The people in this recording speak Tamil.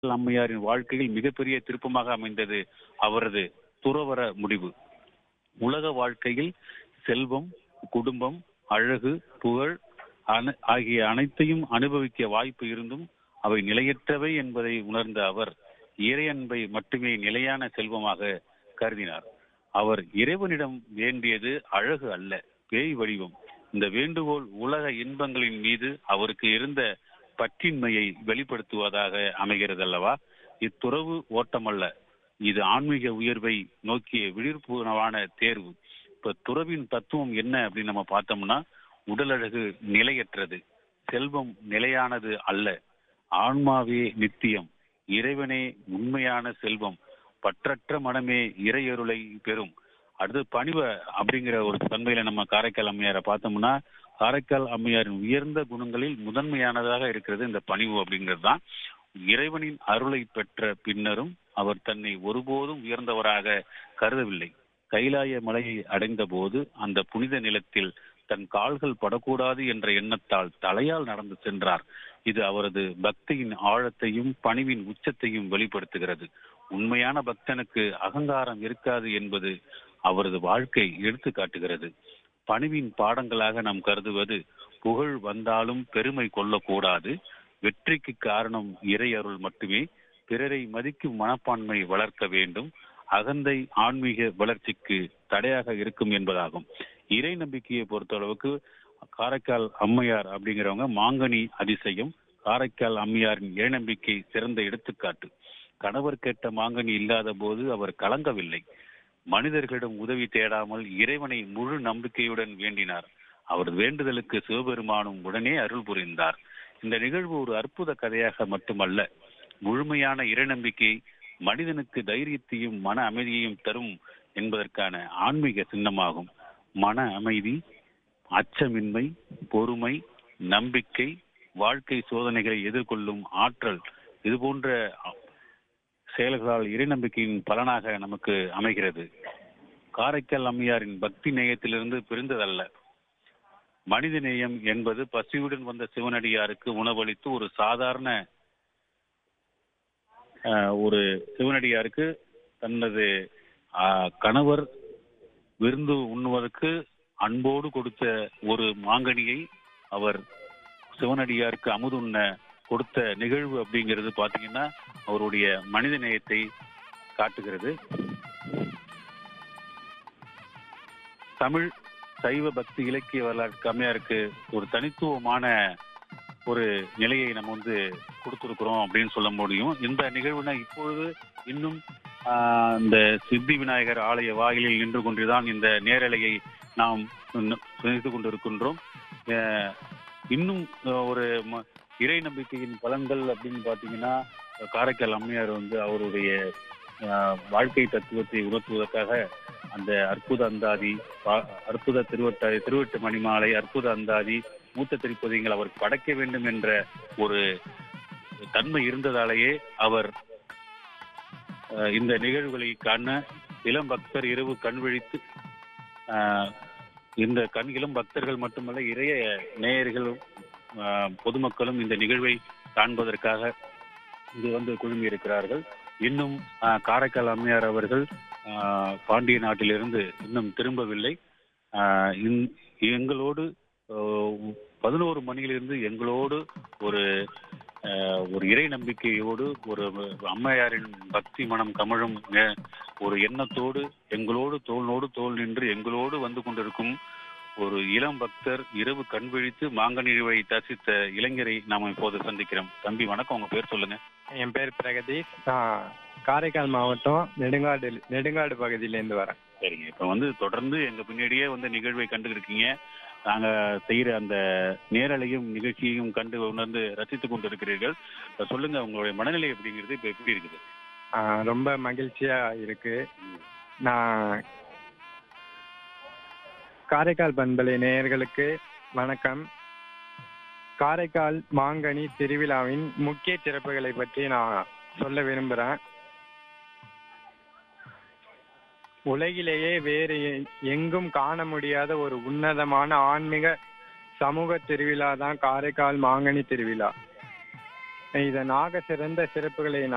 அம்மையாரின் வாழ்க்கையில் மிகப்பெரிய திருப்பமாக அமைந்தது அவரது துறவற முடிவு உலக வாழ்க்கையில் செல்வம் குடும்பம் அழகு புகழ் அன- ஆகிய அனைத்தையும் அனுபவிக்க வாய்ப்பு இருந்தும் அவை நிலையற்றவை என்பதை உணர்ந்த அவர் இறையன்பை மட்டுமே நிலையான செல்வமாக கருதினார் அவர் இறைவனிடம் வேண்டியது அழகு அல்ல பேய் வடிவம் இந்த வேண்டுகோள் உலக இன்பங்களின் மீது அவருக்கு இருந்த பற்றின்மையை வெளிப்படுத்துவதாக அமைகிறது அல்லவா இத்துறவு ஓட்டமல்ல இது ஆன்மீக உயர்வை நோக்கிய விழிப்புணர்வான தேர்வு இப்ப துறவின் தத்துவம் என்ன அப்படின்னு நம்ம பார்த்தோம்னா உடல் அழகு நிலையற்றது செல்வம் நிலையானது அல்ல ஆன்மாவே நித்தியம் இறைவனே உண்மையான செல்வம் பற்றற்ற மனமே இறையருளை பெறும் அடுத்து பணிவ அப்படிங்கிற ஒரு தன்மையில நம்ம காரைக்கால் அம்மையாரை பார்த்தோம்னா காரைக்கால் அம்மையாரின் உயர்ந்த குணங்களில் முதன்மையானதாக இருக்கிறது இந்த பணிவு அப்படிங்கிறது தான் இறைவனின் அருளை பெற்ற பின்னரும் அவர் தன்னை ஒருபோதும் உயர்ந்தவராக கருதவில்லை கைலாய மலையை அடைந்த போது அந்த புனித நிலத்தில் தன் கால்கள் படக்கூடாது என்ற எண்ணத்தால் தலையால் நடந்து சென்றார் இது அவரது பக்தியின் ஆழத்தையும் பணிவின் உச்சத்தையும் வெளிப்படுத்துகிறது உண்மையான பக்தனுக்கு அகங்காரம் இருக்காது என்பது அவரது வாழ்க்கை எடுத்து காட்டுகிறது பணிவின் பாடங்களாக நாம் கருதுவது புகழ் வந்தாலும் பெருமை கொள்ளக்கூடாது வெற்றிக்கு காரணம் இறை அருள் மட்டுமே பிறரை மதிக்கும் மனப்பான்மை வளர்க்க வேண்டும் அகந்தை ஆன்மீக வளர்ச்சிக்கு தடையாக இருக்கும் என்பதாகும் இறை நம்பிக்கையை பொறுத்தளவுக்கு காரைக்கால் அம்மையார் அப்படிங்கிறவங்க மாங்கனி அதிசயம் காரைக்கால் அம்மையாரின் இறை நம்பிக்கை சிறந்த எடுத்துக்காட்டு கணவர் கேட்ட மாங்கனி இல்லாத போது அவர் கலங்கவில்லை மனிதர்களிடம் உதவி தேடாமல் இறைவனை முழு நம்பிக்கையுடன் வேண்டினார் அவரது வேண்டுதலுக்கு சிவபெருமானும் உடனே அருள் புரிந்தார் இந்த நிகழ்வு ஒரு அற்புத கதையாக மட்டுமல்ல முழுமையான இறைநம்பிக்கை மனிதனுக்கு தைரியத்தையும் மன அமைதியையும் தரும் என்பதற்கான ஆன்மீக சின்னமாகும் மன அமைதி அச்சமின்மை பொறுமை நம்பிக்கை வாழ்க்கை சோதனைகளை எதிர்கொள்ளும் ஆற்றல் இது போன்ற செயல்களால் இறைநம்பிக்கையின் பலனாக நமக்கு அமைகிறது காரைக்கால் அம்மையாரின் பக்தி நேயத்திலிருந்து பிரிந்ததல்ல மனித நேயம் என்பது பசியுடன் வந்த சிவனடியாருக்கு உணவளித்து ஒரு சாதாரண ஆஹ், ஒரு சிவனடியாருக்கு தனது ஆஹ், கணவர் விருந்து உண்ணுவதற்கு அன்போடு கொடுத்த ஒரு மாங்கனியை அவர் சிவனடியாருக்கு அமுதுண்ண கொடுத்த நிகழ்வு அப்படிங்கிறது பாத்தீங்கன்னா அவருடைய மனித நேயத்தை காட்டுகிறது தமிழ் சைவ பக்தி இலக்கிய வரலாற்று கம்மியாருக்கு ஒரு தனித்துவமான ஒரு நிலையை நம்ம வந்து கொடுத்துருக்குறோம் அப்படின்னு சொல்ல முடியும் இந்த நிகழ்வுனா இப்பொழுது இன்னும் ஆஹ், இந்த சித்தி விநாயகர் ஆலய வாயிலில் நின்று கொண்டுதான் இந்த நேரலையை நாம் நினைத்து கொண்டிருக்கின்றோம் ஆஹ், இன்னும் ஆஹ், ஒரு ம- இறை நம்பிக்கையின் பலன்கள் அப்படின்னு பாத்தீங்கன்னா காரைக்கால் அம்மையார் வந்து அவருடைய ஆஹ், வாழ்க்கை தத்துவத்தை உணர்த்துவதற்காக அந்த அற்புத அந்தாதி பா- அற்புத திருவட்ட திருவட்டு மணிமாலை அற்புத அந்தாதி மூத்த திருப்பதிகள் அவர் படைக்க வேண்டும் என்ற ஒரு தன்மை இருந்ததாலேயே அவர் ஆஹ், இந்த நிகழ்வுகளை காண இளம் பக்தர் இரவு கண் விழித்து ஆஹ், இந்த கண் இளம் பக்தர்கள் மட்டுமல்ல இறைய நேயர்களும் ஆஹ், பொதுமக்களும் இந்த நிகழ்வை காண்பதற்காக இங்கு வந்து குழுமி இருக்கிறார்கள் இன்னும் ஆஹ், காரைக்கால் அம்மையார் அவர்கள் ஆஹ், பாண்டிய நாட்டிலிருந்து இன்னும் திரும்பவில்லை ஆஹ், இந்- எங்களோடு பதினோரு மணியிலிருந்து எங்களோடு ஒரு ஆஹ், ஒரு இறை நம்பிக்கையோடு ஒரு அம்மையாரின் பக்தி மனம் கமழும் நே- ஒரு எண்ணத்தோடு எங்களோடு தோளோடு தோள் நின்று எங்களோடு வந்து கொண்டிருக்கும் ஒரு இளம் பக்தர் இரவு கண் விழித்து மாங்கனிவை தரிசித்த இளைஞரை நாம் இப்போது சந்திக்கிறோம் தம்பி வணக்கம் உங்க பேர் சொல்லுங்க என் பேர் பிரகதீஷ் நான் காரைக்கால் மாவட்டம் நெடுங்காடு நெடுங்காடு பகுதியிலேருந்து வரேன் சரிங்க இப்ப வந்து தொடர்ந்து எங்க பின்னாடியே வந்து நிகழ்வை கண்டு இருக்கீங்க நாங்க செய்யற அந்த நேரலையும் நிகழ்ச்சியையும் கண்டு உணர்ந்து ரசித்துக் கொண்டிருக்கிறீர்கள் இப்ப சொல்லுங்க உங்களுடைய மனநிலை அப்படிங்கிறது இப்ப எப்படி இருக்குது ஆஹ் ரொம்ப மகிழ்ச்சியா இருக்கு நான் காரைக்கால் பண்பலை நேயர்களுக்கு வணக்கம் காரைக்கால் மாங்கனி திருவிழாவின் முக்கிய சிறப்புகளை பற்றி நான் சொல்ல விரும்புகிறேன் உலகிலேயே வேறு எ- எங்கும் காண முடியாத ஒரு உன்னதமான ஆன்மீக சமூக திருவிழா தான் காரைக்கால் மாங்கனி திருவிழா இதன் ஆக சிறந்த சிறப்புகளை நான்